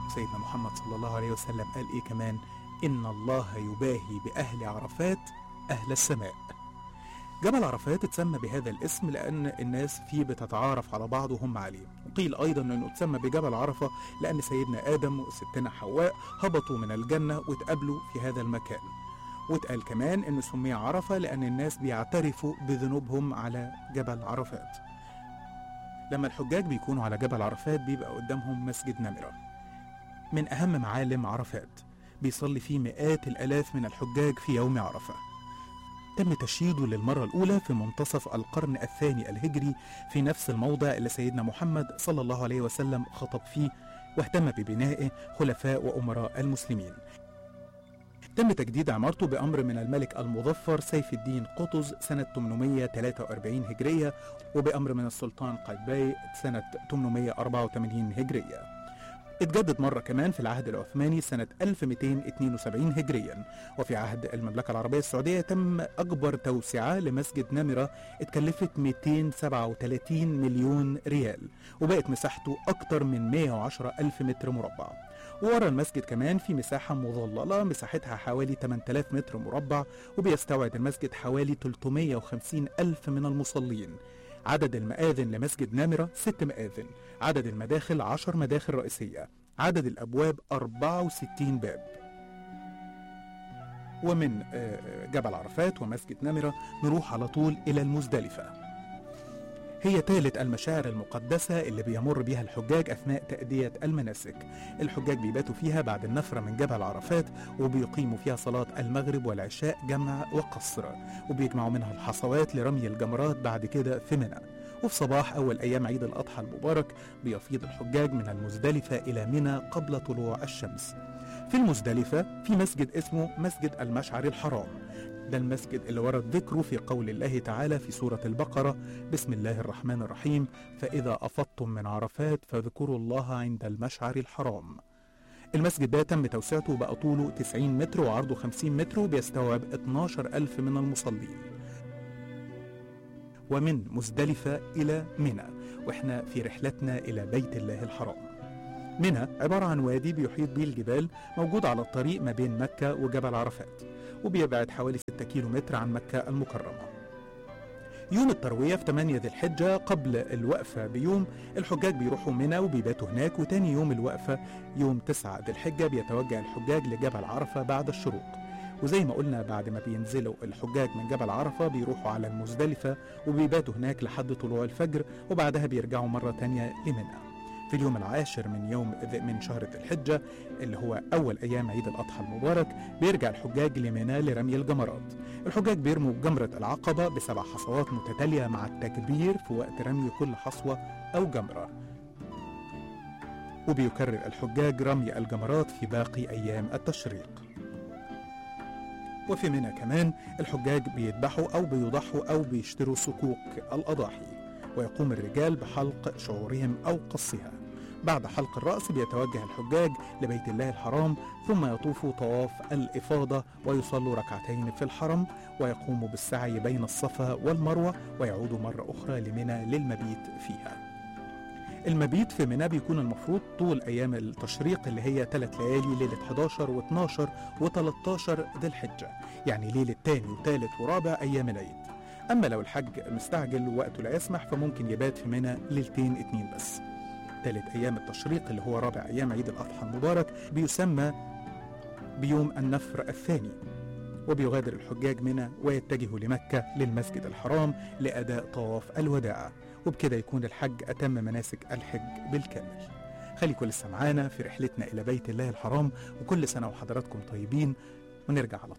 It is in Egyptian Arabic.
سيدنا محمد صلى الله عليه وسلم قال إيه كمان إن الله يباهي بأهل عرفات أهل السماء جبل عرفات اتسمى بهذا الاسم لأن الناس فيه بتتعارف على بعض وهم عليه وقيل أيضا أنه اتسمى بجبل عرفة لأن سيدنا آدم وستنا حواء هبطوا من الجنة واتقابلوا في هذا المكان واتقال كمان أنه سمي عرفة لأن الناس بيعترفوا بذنوبهم على جبل عرفات لما الحجاج بيكونوا على جبل عرفات بيبقى قدامهم مسجد نمرة من أهم معالم عرفات بيصلي فيه مئات الآلاف من الحجاج في يوم عرفة تم تشييده للمرة الأولى في منتصف القرن الثاني الهجري في نفس الموضع اللي سيدنا محمد صلى الله عليه وسلم خطب فيه واهتم ببنائه خلفاء وأمراء المسلمين تم تجديد عمارته بأمر من الملك المظفر سيف الدين قطز سنة 843 هجرية وبأمر من السلطان قايتباي سنة 884 هجرية اتجدد مرة كمان في العهد العثماني سنة 1272 هجريا وفي عهد المملكة العربية السعودية تم أكبر توسعة لمسجد نمرة اتكلفت 237 مليون ريال وبقت مساحته أكتر من 110 ألف متر مربع وورا المسجد كمان في مساحة مظللة مساحتها حوالي 8000 متر مربع وبيستوعب المسجد حوالي 350 ألف من المصلين عدد المآذن لمسجد نمرة ست مآذن عدد المداخل عشر مداخل رئيسية عدد الأبواب 64 باب ومن آه، جبل عرفات ومسجد نمرة نروح على طول إلى المزدلفة هي ثالث المشاعر المقدسة اللي بيمر بها الحجاج أثناء تأدية المناسك الحجاج بيباتوا فيها بعد النفرة من جبل عرفات وبيقيموا فيها صلاة المغرب والعشاء جمع وقصر وبيجمعوا منها الحصوات لرمي الجمرات بعد كده في منى وفي صباح أول أيام عيد الأضحى المبارك بيفيض الحجاج من المزدلفة إلى منى قبل طلوع الشمس في المزدلفة في مسجد اسمه مسجد المشعر الحرام ده المسجد اللي ورد ذكره في قول الله تعالى في سورة البقرة بسم الله الرحمن الرحيم فإذا أفضتم من عرفات فاذكروا الله عند المشعر الحرام المسجد ده تم توسعته بقى طوله 90 متر وعرضه 50 متر وبيستوعب 12 ألف من المصلين ومن مزدلفة إلى منى وإحنا في رحلتنا إلى بيت الله الحرام منى عبارة عن وادي بيحيط به الجبال موجود على الطريق ما بين مكة وجبل عرفات وبيبعد حوالي 6 كيلو متر عن مكة المكرمة يوم التروية في 8 ذي الحجة قبل الوقفة بيوم الحجاج بيروحوا منى وبيباتوا هناك وتاني يوم الوقفة يوم 9 ذي الحجة بيتوجه الحجاج لجبل عرفة بعد الشروق وزي ما قلنا بعد ما بينزلوا الحجاج من جبل عرفة بيروحوا على المزدلفة وبيباتوا هناك لحد طلوع الفجر وبعدها بيرجعوا مرة تانية لمنى في اليوم العاشر من يوم ذي- من شهر ذي الحجة اللي هو أول أيام عيد الأضحى المبارك بيرجع الحجاج لمنى لرمي الجمرات الحجاج بيرموا جمرة العقبة بسبع حصوات متتالية مع التكبير في وقت رمي كل حصوة أو جمرة وبيكرر الحجاج رمي الجمرات في باقي أيام التشريق وفي منى كمان الحجاج بيذبحوا أو بيضحوا أو بيشتروا صكوك الأضاحي ويقوم الرجال بحلق شعورهم أو قصها بعد حلق الرأس بيتوجه الحجاج لبيت الله الحرام ثم يطوفوا طواف الإفاضة ويصلوا ركعتين في الحرم ويقوموا بالسعي بين الصفا والمروة ويعودوا مرة أخرى لمنى للمبيت فيها المبيت في منى بيكون المفروض طول أيام التشريق اللي هي ثلاث ليالي ليلة 11 و12 و13 ذي الحجة يعني ليلة تاني وتالت ورابع أيام العيد أما لو الحج مستعجل ووقته لا يسمح فممكن يبات في منى ليلتين اتنين بس ثالث أيام التشريق اللي هو رابع أيام عيد الأضحى المبارك بيسمى بيوم النفر الثاني وبيغادر الحجاج منى ويتجهوا لمكة للمسجد الحرام لأداء طواف الوداع وبكده يكون الحج أتم مناسك الحج بالكامل خليكم لسه معانا في رحلتنا إلى بيت الله الحرام وكل سنة وحضراتكم طيبين ونرجع على طول